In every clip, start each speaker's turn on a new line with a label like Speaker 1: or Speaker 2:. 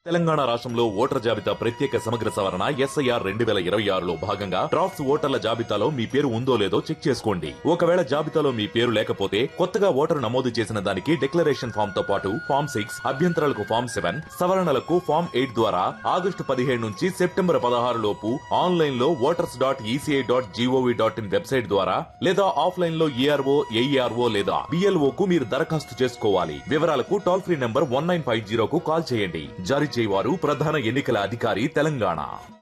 Speaker 1: తెలంగాణ రాష్ట్రంలో ఓటర్ జాబితా ప్రత్యేక సమగ్ర సవరణ ఎస్ఐఆర్ రెండు వేల ఇరవై ఆరులో భాగంగా డ్రాఫ్ట్స్ ఓటర్ల జాబితాలో మీ పేరు ఉందో లేదో చెక్ చేసుకోండి ఒకవేళ జాబితాలో మీ పేరు లేకపోతే కొత్తగా ఓటరు నమోదు చేసిన దానికి డిక్లరేషన్ ఫామ్ తో పాటు ఫామ్ సిక్స్ అభ్యంతరాలకు ఫామ్ సెవెన్ సవరణలకు ఫామ్ ఎయిట్ ద్వారా ఆగస్టు పదిహేడు నుంచి సెప్టెంబర్ పదహారు లోపు ఆన్లైన్ లో voters dot ECI dot GOV dot in website ద్వారా లేదా ఆఫ్లైన్ లో ఏఆర్ఓ ఏఈఆర్ఓ లేదా బిఎల్ఓ కు మీరు దరఖాస్తు చేసుకోవాలి వివరాలకు toll free number one nine five జీరోకు కాల్ చేయండి జారీ చేయవారు ప్రధాన ఎన్నికల అధికారి తెలంగాణ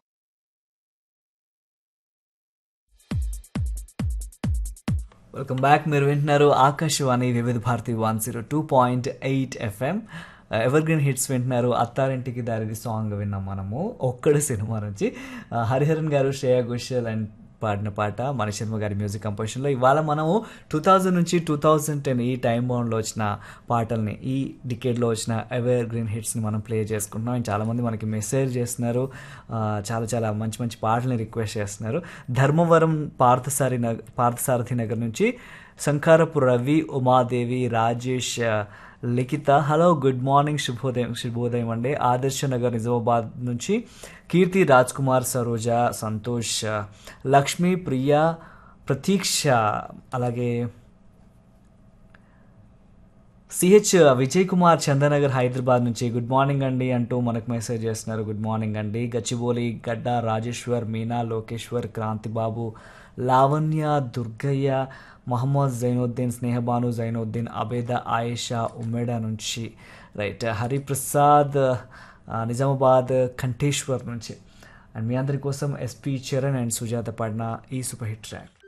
Speaker 2: వెల్కమ్ బ్యాక్ మీరు వింటున్నారు Akashvani Vividh Bharati one zero two point eight FM evergreen hits వింటున్నారు అత్తారింటికి దారిది సాంగ్ విన్నాం మనము ఒక్కడి సినిమా నుంచి ఆ, హరిహరన్ గారు శ్రేయా ఘోషల్ అండ్ పాడిన పాట మణిశర్మ గారి మ్యూజిక్ కంపోజిషన్లో ఇవాళ మనము టూ థౌజండ్ నుంచి టూ థౌజండ్ టెన్ ఈ టైం బౌండ్లో వచ్చిన పాటల్ని ఈ డికేడ్లో వచ్చిన ఎవర్ గ్రీన్ హిట్స్ని మనం ప్లే చేసుకుంటున్నాం అండ్ చాలామంది మనకి మెసేజ్ చేస్తున్నారు ఆ, చాలా చాలా మంచి మంచి పాటల్ని రిక్వెస్ట్ చేస్తున్నారు ధర్మవరం పార్థసారి నగర్ పార్థసారథి నగర్ నుంచి శంకారపు రవి ఉమాదేవి రాజేష్ ఆ, లిఖిత హలో గుడ్ మార్నింగ్ శుభోదయం శుభోదయం అండి ఆదర్శ నగర్ నిజామాబాద్ నుంచి కీర్తి రాజ్ కుమార్ సరోజ సంతోష్ ఆ, లక్ష్మి ప్రియ ప్రతీక్ష అలాగే సిహెచ్ విజయ్ కుమార్ చందనగర్ హైదరాబాద్ నుంచి గుడ్ మార్నింగ్ అండి అంటూ మనకు మెసేజ్ చేస్తున్నారు గుడ్ మార్నింగ్ అండి గచ్చిబౌలి గడ్డ రాజేశ్వర్ మీనా లోకేశ్వర్ క్రాంతిబాబు లావణ్య దుర్గయ్య మహమ్మద్ జైనుద్దీన్ స్నేహబాను జైనుద్దీన్ అబేద ఆయేషా ఉమ్మేడ నుంచి రైట్ హరిప్రసాద్ ఆ, నిజామాబాద్ కంఠేశ్వర్ నుంచి అండ్ మీ అందరి కోసం ఎస్పి చరణ్ అండ్ సుజాత పాడిన ఈ సూపర్ హిట్ ట్రాక్